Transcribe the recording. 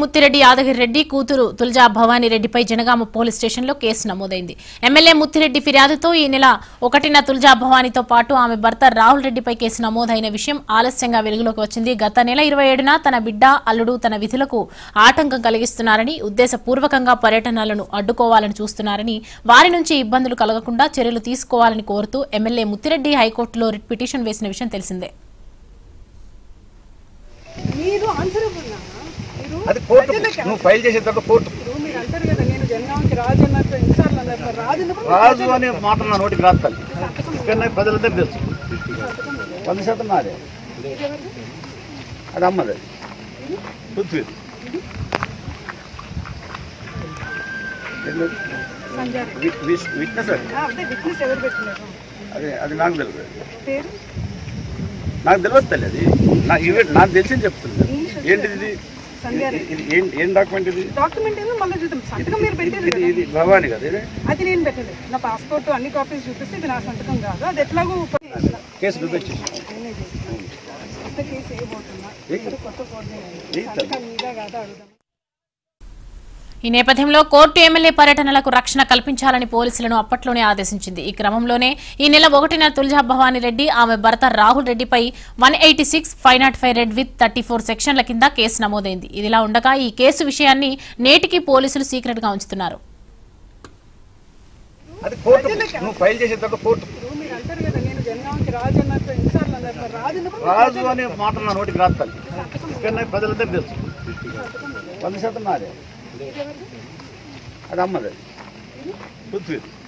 ముత్తిరెడ్డి యాదగిరి రెడ్డి కూతురు తుల్జా భవానీ రెడ్డిపై జనగామ పోలీస్ స్టేషన్లో కేసు నమోదైంది ఎమ్మెల్యే ముత్తిరెడ్డి ఫిర్యాదుతో ఈ నెల ఒకటిన తుల్జా భవానీతో పాటు ఆమె భర్త రాహుల్ రెడ్డిపై కేసు నమోదైన విషయం ఆలస్యంగా వెలుగులోకి వచ్చింది గత నెల ఇరవై ఏడున తన బిడ్డ అల్లుడు తన విధులకు ఆటంకం కలిగిస్తున్నారని ఉద్దేశపూర్వకంగా పర్యటనలను అడ్డుకోవాలని చూస్తున్నారని వారి నుంచి ఇబ్బందులు కలగకుండా చర్యలు తీసుకోవాలని కోరుతూ ఎమ్మెల్యే ముత్తిరెడ్డి హైకోర్టులో రిట్ పిటిషన్ వేసిన విషయం తెలిసిందే మీరు ఆన్సరబుల్ మీరు అది కోర్టు ప్రజలకి- నువ్వు ఫైల్ చేసేటప్పుడు కోర్టు ఇప్పుడు మీరు అంటారు కదా నేను జనగాంకి రాజు అన్నట్టు ఎన్నిసార్లు అన్నారు మరి రాజు అన్నప్పుడు రాజు అనే మాట నా నోటికి రాస్తాను ఇక్కడ ప్రజలందరూ తెలుసు వంద శాతం నాదే అది అమ్మది పృథ్వీ సంజయ్ రెడ్డి. వి- విస్- విట్నెస్ అది ఆ, అదే విట్నెస్ ఎవరు పెట్టినారు అది అది నాకు తెలియదు పేరు నాకు తెలియదు తల్లి అది నా ఇవే నాకు తెలిసి చెప్తుంది ఏంటిది ఇది సంధ్య ఇది- ఇది ఏం ఏం డాక్యుమెంట్ ఇది డాక్యుమెంట్ ఏదో మళ్ళీ చూద్దాం సంతకం మీరు పెట్టారు ఇది కదా ఇది భవాని కదా ఇది అది నేను పెట్టలేదు నా పాస్పోర్ట్ అన్ని కాపీస్ చూపిస్తే ఇది నా సంతకం కాదు అది ఎట్లాగో కేసు చూపించేసి నేనే చేస్తాను. కొత్త కేసు వేయబోతున్నా ఇప్పుడు కొత్త కోర్టు ఏ తల్లి సంతకం మీద కాదు అడుగుదాం ఈ నేపథ్యంలో కోర్టు ఎమ్మెల్యే పర్యటనలకు రక్షణ కల్పించాలని పోలీసులను అప్పట్లోనే ఆదేశించింది ఈ క్రమంలోనే ఈ నెల ఒకటిన తుల్జా భవానీ రెడ్డి ఆమె భర్త రాహుల్ రెడ్డిపై one eighty six five nought five read with thirty four సెక్షన్ల కింద కేసు నమోదైంది ఇదిలా ఉండగా ఈ కేసు విషయాన్ని నేటికి పోలీసులు సీక్రెట్ గా ఉంచుతున్నారు అది కోర్టు నువ్వు ఫైల్ చేసేటప్పుడు కోర్టు ఇప్పుడు మీరు అంటారు కదా నేను జనగాంకి రాజు అన్నట్టు ఎన్నిసార్లు అన్నారు మరి రాజు అన్నప్పుడు రాజు అనే మాట నా నోటికి రాస్తాను ఇక్కడ ప్రజలందరూ తెలుసు వంద శాతం నాదే అది అమ్మది పృథ్వీ